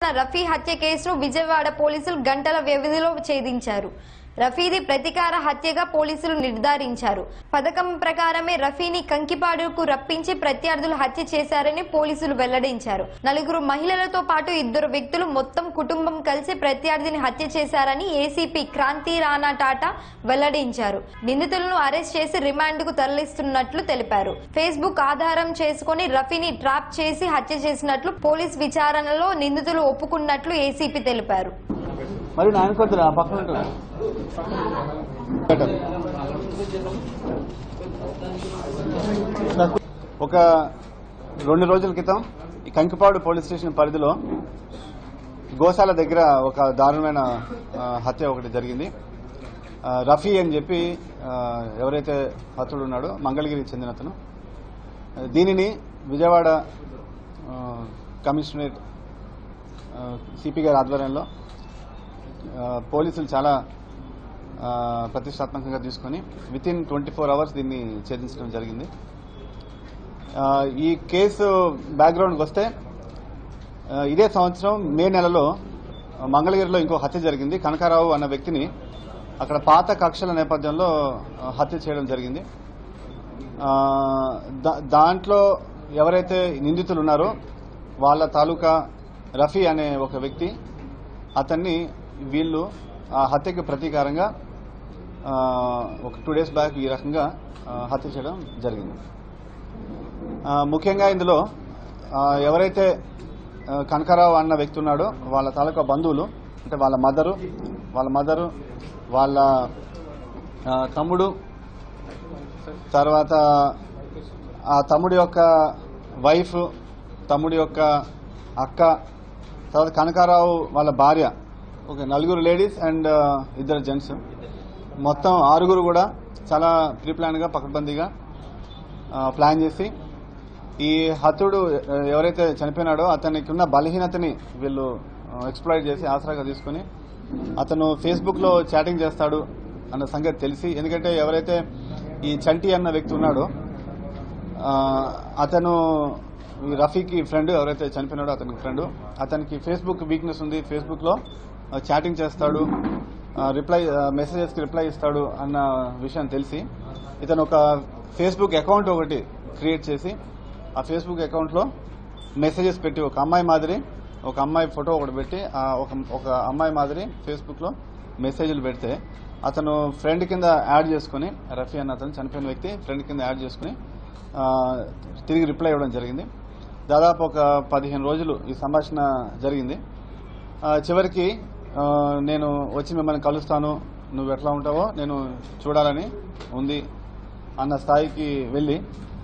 రఫీ హత్య కేసును విజయవాడ పోలీసులు గంటల వ్యవధిలో ఛేదించారు రఫీది ప్రతీకార హత్యగా పోలీసులు నిర్ధారించారు పథకం ప్రకారమే రఫీని కంకిపాడుకు రప్పించి ప్రత్యర్థులు హత్య చేశారని పోలీసులు వెల్లడించారు నలుగురు మహిళలతో పాటు ఇద్దరు వ్యక్తులు మొత్తం కుటుంబం కలిసి ప్రత్యర్థిని హత్య చేశారని ఏసీపీ క్రాంతి రాణా టాటా వెల్లడించారు నిందితులను అరెస్ట్ చేసి రిమాండ్కు తరలిస్తున్నట్లు తెలిపారు ఫేస్బుక్ ఆధారం చేసుకుని రఫీని ట్రాప్ చేసి హత్య చేసినట్లు పోలీస్ విచారణలో నిందితులు ఒప్పుకున్నట్లు ఏసీపీ తెలిపారు మరి నాయన కొద్దిరా ఆ పక్కన ఉంటాడు బెటర్. ఒక రెండు రోజుల క్రితం ఈ కంకిపాడు పోలీస్ స్టేషన్ పరిధిలో గోశాల దగ్గర ఒక దారుణమైన ఆ, హత్య ఒకటి జరిగింది ఆ, రఫీ అని చెప్పి ఆ, ఎవరైతే హతుడు ఉన్నాడో మంగళగిరికి చెందిన అతను దీనిని విజయవాడ ఆ, కమిషనరేట్ సిపి గారి ఆధ్వర్యంలో ఆ, పోలీసులు చాలా ఆ, ప్రతిష్టాత్మకంగా తీసుకొని within twenty four hours దీన్ని ఛేదించడం జరిగింది ఆ, ఈ కేసు బ్యాక్గ్రౌండ్కి వస్తే ఆ, ఇదే సంవత్సరం మే నెలలో ఆ, మంగళగిరిలో ఇంకో హత్య జరిగింది కనకారావు అన్న వ్యక్తిని అక్కడ పాత కక్షల నేపథ్యంలో ఆ, హత్య చేయడం జరిగింది ఆ, దా- దాంట్లో ఎవరైతే నిందితులు ఉన్నారో వాళ్ళ తాలూకా రఫీ అనే ఒక వ్యక్తి అతన్ని వీళ్ళు ఆ హత్యకి ప్రతీకారంగా ఆ, ఒక టూ డేస్ బ్యాక్ ఈ రకంగా ఆ, హత్య చేయడం జరిగింది ఆ, ముఖ్యంగా ఇందులో ఆ, ఎవరైతే ఆ, కనకారావు అన్న వ్యక్తి ఉన్నాడో వాళ్ళ తాలూకా బంధువులు అంటే వాళ్ళ మదరు వాళ్ళ మదరు వాళ్ళ ఆ, తమ్ముడు తర్వాత ఆ తమ్ముడి యొక్క వైఫ్ తమ్ముడి యొక్క అక్క తర్వాత కనకారావు వాళ్ళ భార్య ఓకే నలుగురు లేడీస్ అండ్ ఇద్దరు జెంట్స్ మొత్తం ఆరుగురు కూడా చాలా ప్రీ ప్లాన్గా పకడ్బందీగా ఆ, ప్లాన్ చేసి ఈ హతుడు ఆ, ఎవరైతే చనిపోయినాడో అతనికి ఉన్న బలహీనతని వీళ్ళు ఎక్స్ప్లాయిట్ చేసి ఆసరాగా తీసుకుని అతను ఫేస్బుక్ లో చాటింగ్ చేస్తాడు అన్న సంగతి తెలిసి ఎందుకంటే ఎవరైతే ఈ చంటి అన్న వ్యక్తి ఉన్నాడో ఆ, అతను ఈ రఫీకి ఫ్రెండ్ ఎవరైతే చనిపోయినాడో అతనికి ఫ్రెండ్ అతనికి ఫేస్బుక్ వీక్నెస్ ఉంది ఫేస్బుక్ లో ఆ, చాటింగ్ చేస్తాడు ఆ, రిప్లై ఆ, మెసేజెస్ కి రిప్లై ఇస్తాడు అన్న విషయం తెలిసి ఇతను ఒక ఫేస్బుక్ అకౌంట్ ఒకటి క్రియేట్ చేసి ఆ ఫేస్బుక్ అకౌంట్ లో మెసేజెస్ పెట్టి ఒక అమ్మాయి మాదిరి ఒక అమ్మాయి ఫోటో ఒకటి పెట్టి ఆ ఒక ఒక అమ్మాయి మాదిరి ఫేస్బుక్ లో మెసేజ్లు పెడితే అతను ఫ్రెండ్ కింద యాడ్ చేసుకుని రఫీ అన్న అతను చనిపోయిన వ్యక్తి ఫ్రెండ్ కింద యాడ్ చేసుకుని ఆ, తిరిగి రిప్లై ఇవ్వడం జరిగింది దాదాపు ఒక పదిహేను రోజులు ఈ సంభాషణ జరిగింది ఆ, చివరికి ఆ, నేను వచ్చి మిమ్మల్ని కలుస్తాను నువ్వు ఎట్లా ఉంటావో నేను చూడాలని ఉంది అన్న స్థాయికి వెళ్ళి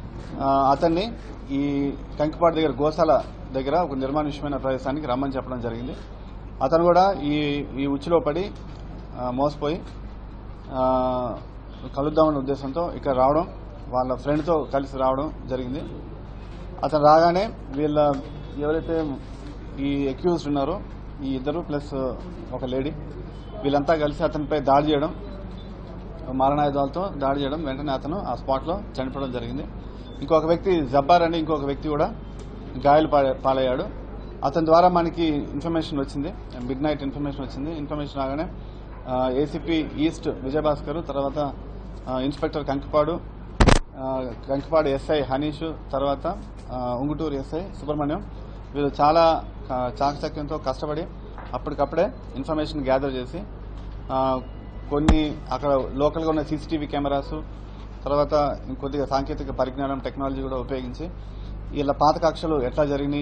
ఆ, అతన్ని ఈ కంకిపాడు దగ్గర గోశాల దగ్గర ఒక నిర్మానుష్యమైన ప్రదేశానికి రమ్మని చెప్పడం జరిగింది అతను కూడా ఈ ఈ ఉచ్చులో పడి ఆ, మోసపోయి ఆ, కలుద్దామనే ఉద్దేశంతో ఇక్కడ రావడం వాళ్ళ ఫ్రెండ్తో కలిసి రావడం జరిగింది అతను రాగానే వీళ్ళ ఎవరైతే ఈ అక్యూజ్డ్ ఉన్నారో ఈ ఇద్దరు ప్లస్ ఒక లేడీ వీళ్ళంతా కలిసి అతనిపై దాడి చేయడం మారణాయుధాలతో దాడి చేయడం వెంటనే అతను ఆ స్పాట్లో చనిపోవడం జరిగింది ఇంకొక వ్యక్తి జబ్బార్ అని ఇంకొక వ్యక్తి కూడా గాయాలు పాలే- పాలయ్యాడు అతని ద్వారా మనకి ఇన్ఫర్మేషన్ వచ్చింది మిడ్ నైట్ ఇన్ఫర్మేషన్ వచ్చింది ఇన్ఫర్మేషన్ రాగానే ఏసీపీ ఈస్ట్ విజయభాస్కర్ తర్వాత ఆ, ఇన్స్పెక్టర్ కంకిపాడు ఆ, కంకిపాడు ఎస్ఐ హనీష్ తర్వాత ఆ, ఉంగుటూరు ఎస్ఐ సుబ్రహ్మణ్యం వీళ్ళు చాలా ఆ, చాకచక్యంతో కష్టపడి అప్పటికప్పుడే ఇన్ఫర్మేషన్ గ్యాదర్ చేసి ఆ, కొన్ని అక్కడ లోకల్గా ఉన్న సీసీటీవీ కెమెరాస్ తర్వాత ఇంకొద్దిగా సాంకేతిక పరిజ్ఞానం టెక్నాలజీ కూడా ఉపయోగించి వీళ్ళ పాత కక్షలు ఎట్లా జరిగినాయి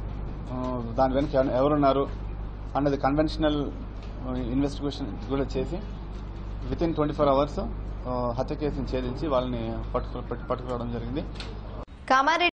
ఆ, దాని వెనక ఎవ- ఎవరున్నారు అన్నది కన్వెన్షనల్ ఇన్వెస్టిగేషన్ కూడా చేసి within twenty four hours హత్య కేసుని ఛేదించి వాళ్ళని పట్టుకు పట్టుకురావడం జరిగింది కామారెడ్డి